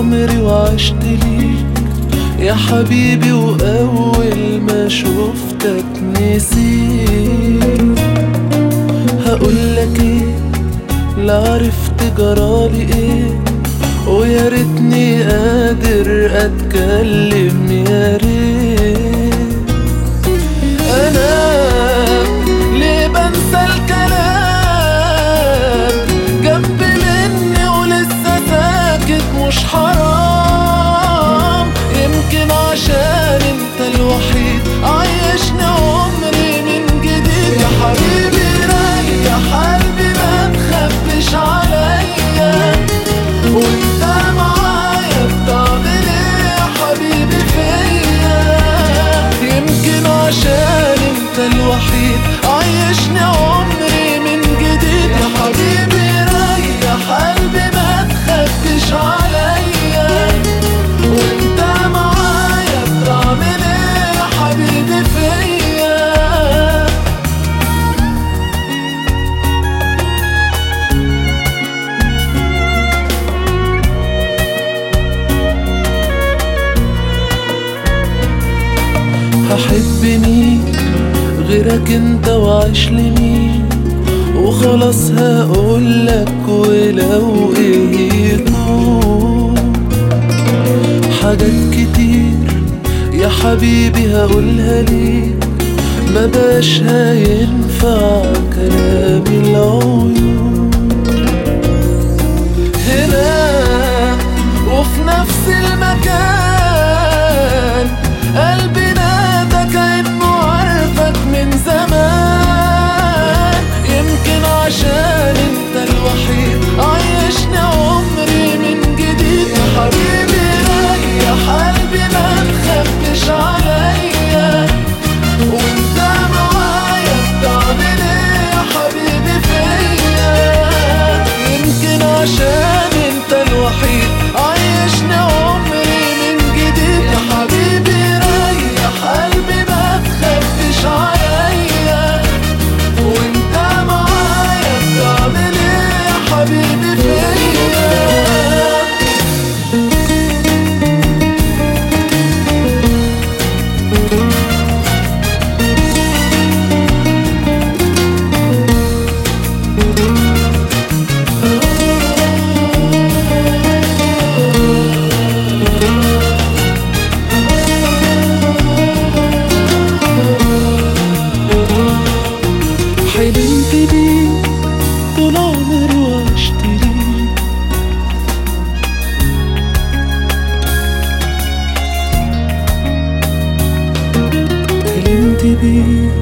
عمري وعشت ليك يا حبيبي وأول ما شفتك نسيت هقولك ايه لا عرفت جرالي ايه ويا ريتني قادر اتكلم يا ريت انا ليه بنسى الكلام جنب مني ولسه ساكت مش حرام يمكن عشان انت الوحيد عايشني عمري من جديد يا حبيبي ريح قلبي ما تخبش عليا وانت معايا بتعمل ايه يا حبيبي فيا يمكن عشان انت الوحيد عايشني عمري من جديد يا حبيبي ريح قلبي ما تخبش عليا وانت معايا بتعمل ايه يا حبيبي فيا هحب مين غيرك انت وعيش لمين وخلاص هقولك ولو ايه يكون حاجات كتير يا حبيبي هقولها ليك ما باش هينفع كلام العيون هنا وفي نفس المكان قلبي نادى كأنه عارفك من زمان يمكن عشان انت الوحيد عايشني عمري من جديد يا حبيبي ريح قلبي ما تخبش عليا وانت معايا بتعمل ايه يا حبيبي فيا يمكن عشان انت الوحيد عايشني عمري من جديد يا حبيبي ريح قلبي ما تخبش عليا وانت معايا بتعمل ايه يا حبيبي فيا حلمت بيك طول عمري وعشت ليك حلمت بيك